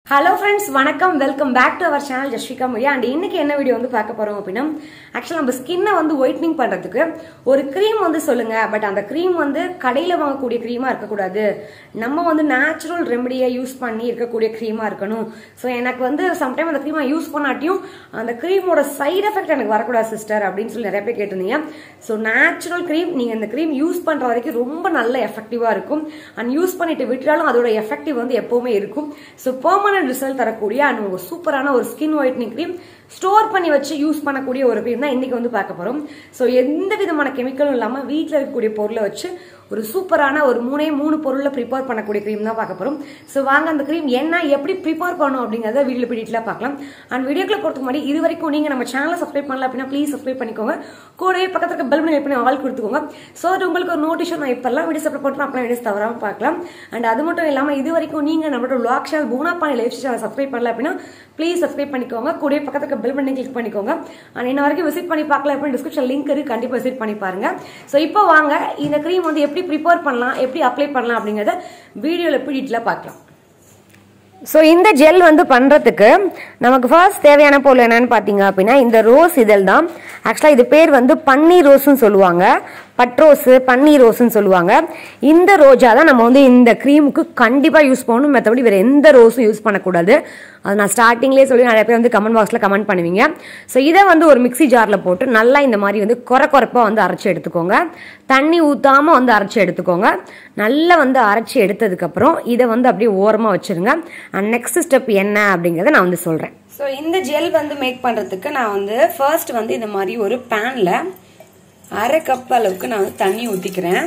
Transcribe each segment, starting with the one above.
hello friends வணக்கம் welcome back to our channel Jasvika மொழியா and இன்னைக்கு என்ன வீடியோ வந்து பார்க்க போறோம் அப்படின்னா ஆக்சுவலாக நம்ம ஸ்கின்னை வந்து ஒயிட்னிங் பண்றதுக்கு ஒரு க்ரீம் வந்து சொல்லுங்க பட் அந்த க்ரீம் வந்து கடையில் வாங்கக்கூடிய க்ரீமா இருக்கக்கூடாது நம்ம வந்து நேச்சுரல் ரெமடியை யூஸ் பண்ணி இருக்கக்கூடிய க்ரீமா இருக்கணும் ஸோ எனக்கு வந்து சம்டைம் அந்த க்ரீமை யூஸ் பண்ணாட்டியும் அந்த க்ரீமோட சைடு எஃபெக்ட் எனக்கு வரக்கூடாது சிஸ்டர் அப்படின்னு சொல்லி நிறைய பேர் கேட்டிருந்தீங்க ஸோ நேச்சுரல் க்ரீம் நீங்கள் இந்த க்ரீம் யூஸ் பண்ணுற வரைக்கும் ரொம்ப நல்ல எஃபெக்டிவாக இருக்கும் அண்ட் யூஸ் பண்ணிட்டு விட்டாலும் அதோட எஃபெக்டிவ் வந்து எப்பவுமே இருக்கும் ஸோ பெர்மனன்ட் ரிசல்ட் தரக்கூடிய அண்ட் ஒரு சூப்பரான ஒரு ஸ்கின் ஒயிட்னிங் க்ரீம் ஸ்டோர் பண்ணி வச்சு யூஸ் பண்ணக்கூடிய ஒரு க்ரீம் தான் இன்னைக்கு வந்து பார்க்க போகிறோம் ஸோ எந்த விதமான கெமிக்கலும் இல்லாமல் வீட்டில் இருக்கக்கூடிய பொருளை வச்சு ஒரு சூப்பரான ஒரு மூணே மூணு பொருளை ப்ரிப்பேர் பண்ணக்கூடிய க்ரீம் தான் பார்க்க போகிறோம் ஸோ வாங்க அந்த க்ரீம் என்ன எப்படி ப்ரிப்பேர் பண்ணணும் அப்படிங்கிறத வீடியோ டீட்டெயிலாக பார்க்கலாம் அண்ட் வீடியோக்குள்ள போகிறதுக்கு முன்னாடி இது வரைக்கும் நீங்கள் நம்ம சேனலை சப்ஸ்கிரைப் பண்ணல அப்படின்னா ப்ளீஸ் சப்ஸ்கிரைப் பண்ணிக்கோங்க கூடவே பக்கத்துல இருக்க பெல் பண்ணி பண்ணி ஆள் கொடுத்துக்கோங்க ஸோ அது உங்களுக்கு ஒரு நோட்டிஷன் நான் இப்பெல்லாம் வீடியோ சப்ஸ்கிரைப் பண்ணுறோம் அப்பலாம் வீடியோஸ் தவறாமல் பார்க்கலாம் அண்ட் அது மட்டும் இல்லாமல் இது வரைக்கும் நீங்கள் நம்மளோட வ்ளாக் சேனல் பூனாப்பாணி லைஃப் சேனல் சப்ஸ்கிரைப் பண்ணல அப்படின்னா ப்ளீஸ் சப்ஸ்கிரைப் பண்ணிக்கோங்க கூடவே பக்கத்துல இருக்க பெல் பண்ணி கிளிக் பண்ணிக்கோங்க அண்ட் இன்ன வரைக்கும் விசிட் பண்ணி பார்க்கல அப்படின்னு டிஸ்கிரிப்ஷன் லிங்க் இருக்கு கண்டிப்பாக விசிட் பண்ணி பாருங்க ஸோ இப்போ வாங்க இந்த க்ரீம் வந்து எப்படி ப்ரிப்பேர் பண்ணலாம் எப்படி அப்ளை பண்ணலாம் அப்படிங்கிறத வீடியோவில் பீடிட்டில் பார்க்கலாம் ஸோ இந்த ஜெல் வந்து பண்ணுறதுக்கு நமக்கு ஃபர்ஸ்ட் தேவையான பொருள் என்னன்னு பார்த்தீங்க அப்படின்னா இந்த ரோஸ் இதழ் தான் ஆக்சுவலாக இது பேர் வந்து பன்னீர் ரோஸ்ன்னு சொல்லுவாங்க பட்ரோஸு பன்னீர் ரோஸ்ன்னு சொல்லுவாங்க இந்த ரோஜா தான் நம்ம வந்து இந்த க்ரீமுக்கு கண்டிப்பாக யூஸ் பண்ணணும் மற்றபடி வேறு எந்த ரோஸும் யூஸ் பண்ணக்கூடாது அது நான் ஸ்டார்டிங்லேயே சொல்லி நிறைய பேர் வந்து கமெண்ட் பாக்ஸில் கமெண்ட் பண்ணுவீங்க ஸோ இதை வந்து ஒரு மிக்ஸி ஜாரில் போட்டு நல்லா இந்த மாதிரி வந்து குறை குறைப்பாக வந்து அரைச்சி எடுத்துக்கோங்க தண்ணி ஊற்றாமல் வந்து அரைச்சி எடுத்துக்கோங்க நல்லா வந்து அரைச்சி எடுத்ததுக்கப்புறம் இதை வந்து அப்படியே ஓரமாக வச்சுருங்க அண்ட் நெக்ஸ்ட் ஸ்டெப் என்ன அப்படிங்கிறத நான் வந்து சொல்கிறேன் ஸோ இந்த ஜெல் வந்து மேக் பண்ணுறதுக்கு நான் வந்து ஃபர்ஸ்ட் வந்து இந்த மாதிரி ஒரு பேனில் அரை கப் அளவுக்கு நான் வந்து தண்ணி ஊற்றிக்கிறேன்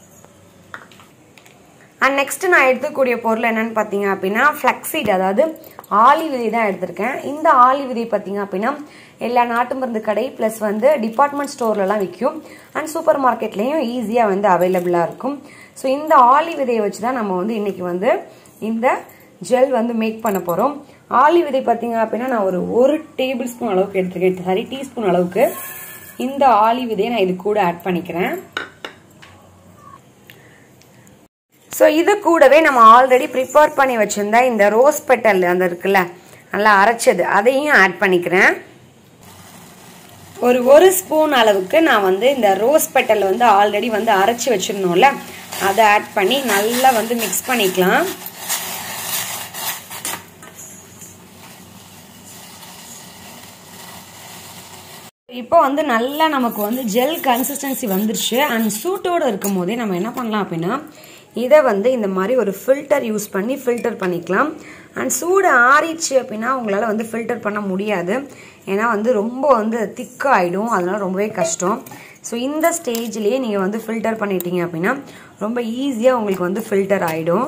அண்ட் நெக்ஸ்ட் நான் எடுத்துக்கூடிய பொருள் என்னன்னு பார்த்தீங்க அப்படின்னா ஃப்ளக்ஸீட் அதாவது ஆலி விதை தான் எடுத்திருக்கேன் இந்த ஆலி விதை பார்த்தீங்க அப்படின்னா எல்லா நாட்டு மருந்து கடை ப்ளஸ் வந்து டிபார்ட்மெண்ட் ஸ்டோர்லலாம் விற்கும் அண்ட் சூப்பர் மார்க்கெட்லேயும் ஈஸியாக வந்து அவைலபிளாக இருக்கும் ஸோ இந்த ஆலி விதையை வச்சு தான் நம்ம வந்து இன்னைக்கு வந்து இந்த ஜெல் வந்து மேக் பண்ண போகிறோம் ஆலி விதை பார்த்தீங்க அப்படின்னா நான் ஒரு ஒரு டேபிள் ஸ்பூன் அளவுக்கு எடுத்துருக்கேன் சாரி டீஸ்பூன் அளவுக்கு இந்த ஆலி விதையை நான் இது கூட ஆட் பண்ணிக்கிறேன் ஸோ இது கூடவே நம்ம ஆல்ரெடி ப்ரிப்பேர் பண்ணி வச்சிருந்த இந்த ரோஸ் பெட்டல் அந்த இருக்குல்ல நல்லா அரைச்சது அதையும் ஆட் பண்ணிக்கிறேன் ஒரு ஒரு ஸ்பூன் அளவுக்கு நான் வந்து இந்த ரோஸ் பெட்டல் வந்து ஆல்ரெடி வந்து அரைச்சி வச்சிருந்தோம்ல அதை ஆட் பண்ணி நல்லா வந்து மிக்ஸ் பண்ணிக்கலாம் இப்போ வந்து நல்லா நமக்கு வந்து ஜெல் கன்சிஸ்டன்சி வந்துருச்சு அண்ட் சூட்டோடு இருக்கும் போதே நம்ம என்ன பண்ணலாம் அப்படின்னா இதை வந்து இந்த மாதிரி ஒரு ஃபில்டர் யூஸ் பண்ணி ஃபில்டர் பண்ணிக்கலாம் அண்ட் சூடு ஆறிடுச்சு அப்படின்னா உங்களால் வந்து ஃபில்டர் பண்ண முடியாது ஏன்னா வந்து ரொம்ப வந்து திக்காக ஆகிடும் அதனால ரொம்பவே கஷ்டம் ஸோ இந்த ஸ்டேஜ்லேயே நீங்கள் வந்து ஃபில்டர் பண்ணிட்டீங்க அப்படின்னா ரொம்ப ஈஸியாக உங்களுக்கு வந்து ஃபில்டர் ஆகிடும்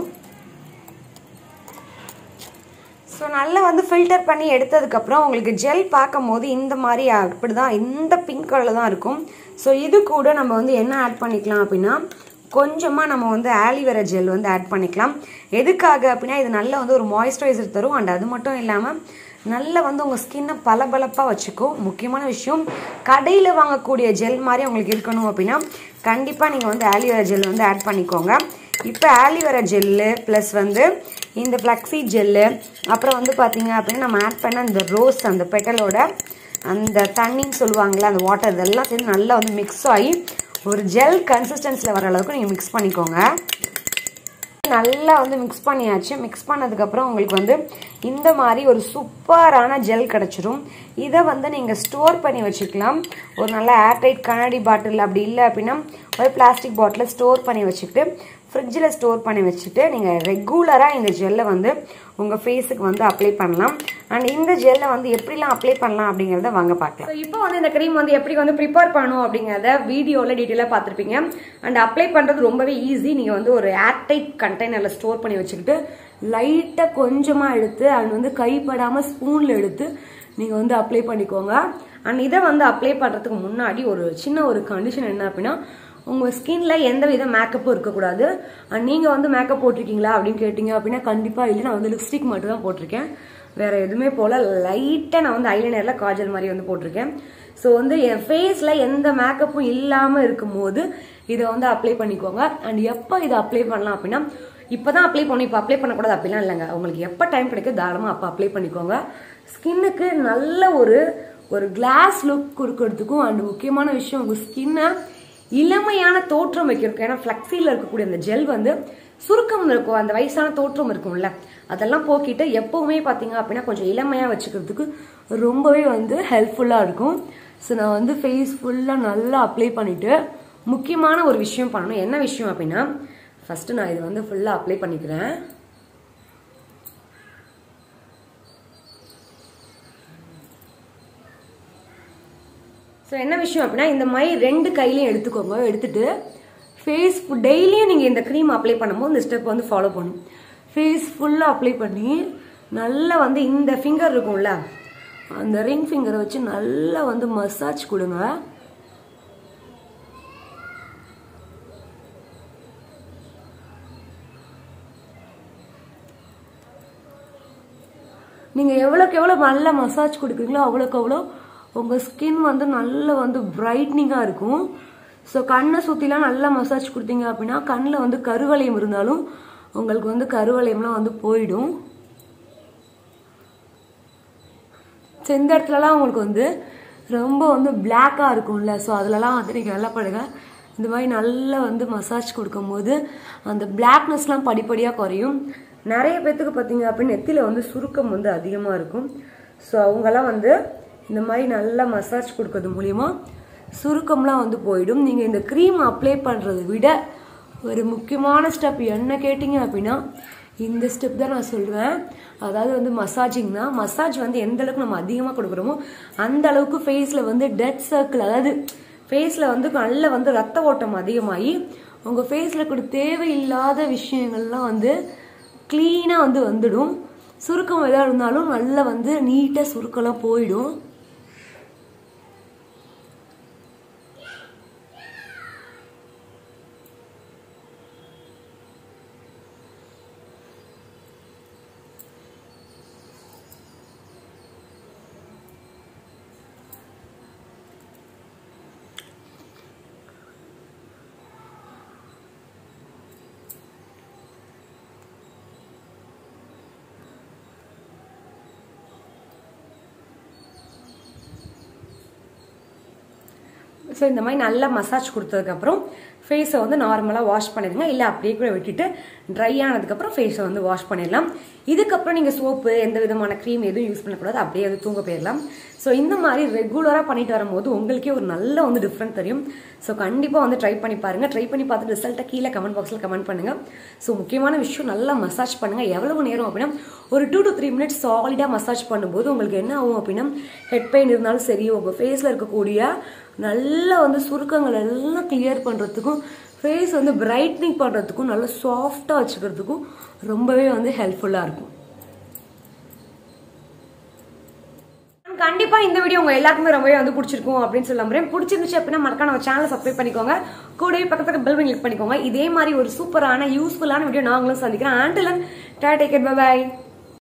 ஸோ நல்லா வந்து ஃபில்டர் பண்ணி எடுத்ததுக்கப்புறம் உங்களுக்கு ஜெல் பார்க்கும் போது இந்த மாதிரி அப்படி தான் இந்த பிங்க் கலரில் தான் இருக்கும் ஸோ இது கூட நம்ம வந்து என்ன ஆட் பண்ணிக்கலாம் அப்படின்னா கொஞ்சமாக நம்ம வந்து ஆலிவேரா ஜெல் வந்து ஆட் பண்ணிக்கலாம் எதுக்காக அப்படின்னா இது நல்லா வந்து ஒரு மாய்ஸ்சரைசர் தரும் அண்ட் அது மட்டும் இல்லாமல் நல்லா வந்து உங்கள் ஸ்கின்னை பளபளப்பாக வச்சுக்கும் முக்கியமான விஷயம் கடையில் வாங்கக்கூடிய ஜெல் மாதிரி உங்களுக்கு இருக்கணும் அப்படின்னா கண்டிப்பாக நீங்கள் வந்து ஆலிவேரா ஜெல் வந்து ஆட் பண்ணிக்கோங்க இப்போ ஆலிவேரா ஜெல்லு ப்ளஸ் வந்து இந்த ஃப்ளக்ஸி ஜெல்லு அப்புறம் வந்து பார்த்தீங்க அப்படின்னா நம்ம ஆட் பண்ண அந்த ரோஸ் அந்த பெட்டலோட அந்த தண்ணின்னு சொல்லுவாங்கள்ல அந்த வாட்டர் இதெல்லாம் சேர்ந்து நல்லா வந்து மிக்ஸ் ஆகி ஒரு ஜெல் கன்சிஸ்டன்சியில் வர அளவுக்கு நீங்கள் மிக்ஸ் பண்ணிக்கோங்க நல்லா வந்து மிக்ஸ் பண்ணியாச்சு மிக்ஸ் பண்ணதுக்கப்புறம் உங்களுக்கு வந்து இந்த மாதிரி ஒரு சூப்பரான ஜெல் கிடச்சிரும் இதை வந்து நீங்கள் ஸ்டோர் பண்ணி வச்சுக்கலாம் ஒரு நல்ல ஏர்டைட் கண்ணாடி பாட்டில் அப்படி இல்லை அப்படின்னா ஒரு பிளாஸ்டிக் பாட்டில் ஸ்டோர் பண்ணி வச்சுக்கிட்டு ஃப்ரிட்ஜில் ஸ்டோர் பண்ணி வச்சுட்டு நீங்கள் ரெகுலராக இந்த ஜெல்லை வந்து உங்கள் ஃபேஸுக்கு வந்து அப்ளை பண்ணலாம் அண்ட் இந்த ஜெல்லை வந்து எப்படிலாம் அப்ளை பண்ணலாம் அப்படிங்கிறத வாங்க பார்க்கலாம் ஸோ இப்போ வந்து இந்த க்ரீம் வந்து எப்படி வந்து ப்ரிப்பேர் பண்ணணும் அப்படிங்கிறத வீடியோவில் டீட்டெயிலாக பார்த்துருப்பீங்க அண்ட் அப்ளை பண்ணுறது ரொம்பவே ஈஸி நீங்கள் வந்து ஒரு ஏர்டைட் கண்டெய்னரில் ஸ்டோர் பண்ணி வச்சுக்கிட்டு லைட்டாக கொஞ்சமாக எடுத்து அது வந்து கைப்படாமல் ஸ்பூனில் எடுத்து நீங்கள் வந்து அப்ளை பண்ணிக்கோங்க அண்ட் இதை வந்து அப்ளை பண்ணுறதுக்கு முன்னாடி ஒரு சின்ன ஒரு கண்டிஷன் என்ன அப்படின்னா உங்கள் ஸ்கின்ல எந்த வித மேக்கப்பும் இருக்கக்கூடாது அண்ட் நீங்கள் வந்து மேக்கப் போட்டிருக்கீங்களா அப்படின்னு கேட்டிங்க அப்படின்னா கண்டிப்பாக இல்லை நான் வந்து லிப்ஸ்டிக் மட்டும் தான் போட்டிருக்கேன் வேற எதுவுமே போல லைட்டாக நான் வந்து ஐலைனரில் காஜல் மாதிரி வந்து போட்டிருக்கேன் ஸோ வந்து என் ஃபேஸில் எந்த மேக்கப்பும் இல்லாமல் இருக்கும்போது இதை வந்து அப்ளை பண்ணிக்கோங்க அண்ட் எப்போ இதை அப்ளை பண்ணலாம் அப்படின்னா இப்பதான் அப்ளை பண்ணணும் இப்போ அப்ளை பண்ணக்கூடாது அப்படிலாம் இல்லைங்க உங்களுக்கு எப்போ டைம் கிடைக்கும் தாராளமாக அப்போ அப்ளை பண்ணிக்கோங்க ஸ்கின்னுக்கு நல்ல ஒரு ஒரு கிளாஸ் லுக் கொடுக்கறதுக்கும் அண்ட் முக்கியமான விஷயம் உங்கள் ஸ்கின்னை இளமையான தோற்றம் வைக்கிறதுக்கு ஏன்னா ஃப்ளக்ஸியில் இருக்கக்கூடிய அந்த ஜெல் வந்து சுருக்கம் இருக்கும் அந்த வயசான தோற்றம் இருக்கும்ல அதெல்லாம் போக்கிட்டு எப்பவுமே பார்த்தீங்க அப்படின்னா கொஞ்சம் இளமையாக வச்சுக்கிறதுக்கு ரொம்பவே வந்து ஹெல்ப்ஃபுல்லாக இருக்கும் ஸோ நான் வந்து ஃபேஸ் ஃபுல்லாக நல்லா அப்ளை பண்ணிட்டு முக்கியமான ஒரு விஷயம் பண்ணணும் என்ன விஷயம் அப்படின்னா ஃபர்ஸ்ட் நான் இது வந்து ஃபுல்லாக அப்ளை பண்ணிக்கிறேன் ஸோ என்ன விஷயம் அப்படின்னா இந்த மாதிரி ரெண்டு கையிலையும் எடுத்துக்கோங்க எடுத்துட்டு ஃபேஸ் டெய்லியும் நீங்கள் இந்த க்ரீம் அப்ளை பண்ணும்போது இந்த ஸ்டெப் வந்து ஃபாலோ பண்ணும் ஃபேஸ் ஃபுல்லாக அப்ளை பண்ணி நல்லா வந்து இந்த ஃபிங்கர் இருக்கும்ல அந்த ரிங் ஃபிங்கரை வச்சு நல்லா வந்து மசாஜ் கொடுங்க நீங்கள் எவ்வளோக்கு எவ்வளோ நல்லா மசாஜ் கொடுக்குறீங்களோ அவ்வளோக்கு அவ்வளோ உங்கள் ஸ்கின் வந்து நல்ல வந்து பிரைட்னிங்காக இருக்கும் ஸோ கண்ணை சுற்றிலாம் நல்லா மசாஜ் கொடுத்தீங்க அப்படின்னா கண்ணில் வந்து கருவளையம் இருந்தாலும் உங்களுக்கு வந்து கருவளையம்லாம் வந்து போயிடும் ஸோ இந்த இடத்துலலாம் உங்களுக்கு வந்து ரொம்ப வந்து பிளாக்காக இருக்கும்ல ஸோ அதுலலாம் வந்து நீங்கள் நல்லா படுங்க இந்த மாதிரி நல்லா வந்து மசாஜ் கொடுக்கும்போது அந்த பிளாக்னஸ்லாம் படிப்படியாக குறையும் நிறைய பேர்த்துக்கு பார்த்தீங்க அப்படின்னு நெத்தியில் வந்து சுருக்கம் வந்து அதிகமாக இருக்கும் ஸோ அவங்கெல்லாம் வந்து இந்த மாதிரி நல்லா மசாஜ் கொடுக்கறது மூலியமா சுருக்கம்லாம் வந்து போயிடும் நீங்கள் இந்த க்ரீம் அப்ளை பண்ணுறதை விட ஒரு முக்கியமான ஸ்டெப் என்ன கேட்டிங்க அப்படின்னா இந்த ஸ்டெப் தான் நான் சொல்லுவேன் அதாவது வந்து மசாஜிங் தான் மசாஜ் வந்து எந்த அளவுக்கு நம்ம அதிகமாக கொடுக்குறோமோ அந்த அளவுக்கு ஃபேஸில் வந்து டெட் சர்க்கிள் அதாவது ஃபேஸில் வந்து நல்ல வந்து ரத்த ஓட்டம் அதிகமாகி உங்கள் ஃபேஸில் கூட தேவையில்லாத விஷயங்கள்லாம் வந்து க்ளீனாக வந்து வந்துடும் சுருக்கம் எதாக இருந்தாலும் நல்லா வந்து நீட்டாக சுருக்கம்லாம் போயிடும் ஸோ இந்த மாதிரி நல்லா மசாஜ் கொடுத்ததுக்கப்புறம் ஃபேஸை வந்து நார்மலாக வாஷ் பண்ணிடுங்க இல்லை அப்படியே கூட விட்டுட்டு ட்ரை ஆனதுக்கப்புறம் ஃபேஸை வந்து வாஷ் பண்ணிடலாம் இதுக்கப்புறம் நீங்கள் சோப்பு எந்த விதமான க்ரீம் எதுவும் யூஸ் பண்ணக்கூடாது அப்படியே வந்து தூங்க போயிடலாம் ஸோ இந்த மாதிரி ரெகுலராக பண்ணிட்டு வரும்போது உங்களுக்கே ஒரு நல்ல வந்து டிஃப்ரெண்ட் தெரியும் ஸோ கண்டிப்பாக வந்து ட்ரை பண்ணி பாருங்க ட்ரை பண்ணி பார்த்துட்டு ரிசல்ட்டை கீழே கமெண்ட் பாக்ஸில் கமெண்ட் பண்ணுங்க ஸோ முக்கியமான விஷயம் நல்லா மசாஜ் பண்ணுங்க எவ்வளவு நேரம் அப்படின்னா ஒரு டூ டு த்ரீ மினிட்ஸ் சாலிடாக மசாஜ் பண்ணும்போது உங்களுக்கு என்ன ஆகும் அப்படின்னா ஹெட் பெயின் இருந்தாலும் சரி உங்கள் ஃபேஸில் இருக்கக்கூடிய நல்லா வந்து சுருக்கங்கள் எல்லாம் கிளியர் பண்ணுறதுக்கும் ஃபேஸ் வந்து பிரைட்னிங் பண்ணுறதுக்கும் நல்லா சாஃப்டாக வச்சுக்கிறதுக்கும் ரொம்பவே வந்து ஹெல்ப்ஃபுல்லாக இருக்கும் கண்டிப்பா இந்த வீடியோ உங்க எல்லாருக்குமே ரொம்பவே வந்து பிடிச்சிருக்கும் அப்படின்னு சொல்ல நம்புறேன் பிடிச்சிருந்துச்சு அப்படின்னா மறக்காம நம்ம சேனலை சப்ஸ்கிரைப் பண்ணிக்கோங்க கூடவே பக்கத்துல பெல் கிளிக் பண்ணிக்கோங்க இதே மாதிரி ஒரு சூப்பரான யூஸ்ஃபுல்லான வீடியோ நாங்களும் சந்திக்கிறேன் ஆண்டிலன் டேக் கேர் பை